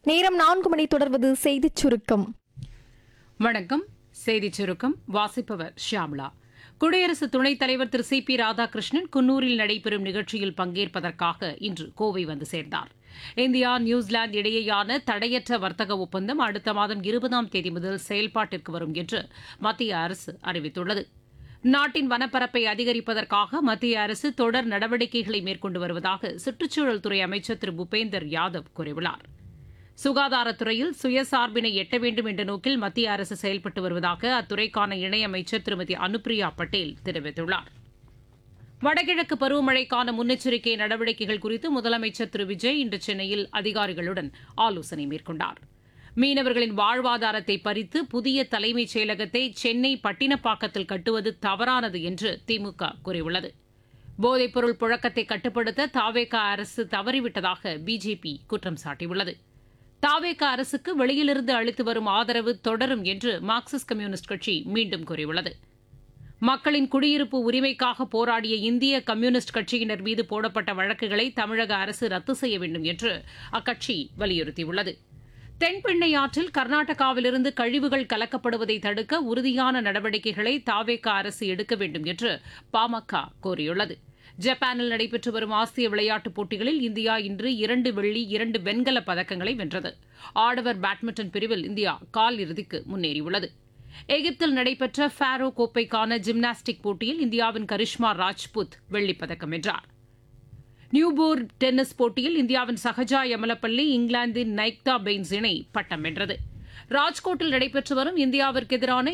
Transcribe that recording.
நேரம் நான்கு மணி தொடர்வது செய்திச் சுருக்கம் வணக்கம் செய்திச் சுருக்கம் வாசிப்பவர் ஷியாம்லா குடியரசு துணைத் தலைவர் திரு சி பி ராதாகிருஷ்ணன் குன்னூரில் நடைபெறும் நிகழ்ச்சியில் பங்கேற்பதற்காக இன்று கோவை வந்து சேர்ந்தார் இந்தியா நியூசிலாந்து இடையேயான தடையற்ற வர்த்தக ஒப்பந்தம் அடுத்த மாதம் இருபதாம் தேதி முதல் செயல்பாட்டிற்கு வரும் என்று மத்திய அரசு அறிவித்துள்ளது நாட்டின் வனப்பரப்பை அதிகரிப்பதற்காக மத்திய அரசு தொடர் நடவடிக்கைகளை மேற்கொண்டு வருவதாக சுற்றுச்சூழல் துறை அமைச்சர் திரு பூபேந்தர் யாதவ் கூறியுள்ளார் சுகாதாரத்துறையில் சுயசார்பினை எட்ட வேண்டும் என்ற நோக்கில் மத்திய அரசு செயல்பட்டு வருவதாக அத்துறைக்கான இணையமைச்சர் திருமதி அனுப்பிரியா பட்டேல் தெரிவித்துள்ளார் வடகிழக்கு பருவமழைக்கான முன்னெச்சரிக்கை நடவடிக்கைகள் குறித்து முதலமைச்சர் திரு விஜய் இன்று சென்னையில் அதிகாரிகளுடன் ஆலோசனை மேற்கொண்டார் மீனவர்களின் வாழ்வாதாரத்தை பறித்து புதிய தலைமைச் செயலகத்தை சென்னை பட்டினப்பாக்கத்தில் கட்டுவது தவறானது என்று திமுக கூறியுள்ளது போதைப்பொருள் புழக்கத்தை கட்டுப்படுத்த தாவேகா அரசு தவறிவிட்டதாக பிஜேபி குற்றம் சாட்டியுள்ளது தாவேக அரசுக்கு வெளியிலிருந்து அளித்து வரும் ஆதரவு தொடரும் என்று மார்க்சிஸ்ட் கம்யூனிஸ்ட் கட்சி மீண்டும் கூறியுள்ளது மக்களின் குடியிருப்பு உரிமைக்காக போராடிய இந்திய கம்யூனிஸ்ட் கட்சியினர் மீது போடப்பட்ட வழக்குகளை தமிழக அரசு ரத்து செய்ய வேண்டும் என்று அக்கட்சி வலியுறுத்தியுள்ளது தென்பெண்ணை ஆற்றில் கர்நாடகாவிலிருந்து கழிவுகள் கலக்கப்படுவதை தடுக்க உறுதியான நடவடிக்கைகளை தாவேக அரசு எடுக்க வேண்டும் என்று பாமக கோரியுள்ளது ஜப்பானில் நடைபெற்று வரும் ஆசிய விளையாட்டுப் போட்டிகளில் இந்தியா இன்று இரண்டு வெள்ளி இரண்டு வெண்கலப் பதக்கங்களை வென்றது ஆடவர் பேட்மிண்டன் பிரிவில் இந்தியா கால் இறுதிக்கு முன்னேறியுள்ளது எகிப்தில் நடைபெற்ற ஃபாரோ கோப்பைக்கான ஜிம்னாஸ்டிக் போட்டியில் இந்தியாவின் கரிஷ்மா ராஜ்புத் வெள்ளிப் பதக்கம் வென்றார் நியூபோர் டென்னிஸ் போட்டியில் இந்தியாவின் சஹஜா யமலப்பள்ளி இங்கிலாந்தின் நைக்தா பெயின்ஸ் இணை பட்டம் வென்றது ராஜ்கோட்டில் நடைபெற்று வரும் இந்தியாவிற்கு எதிரான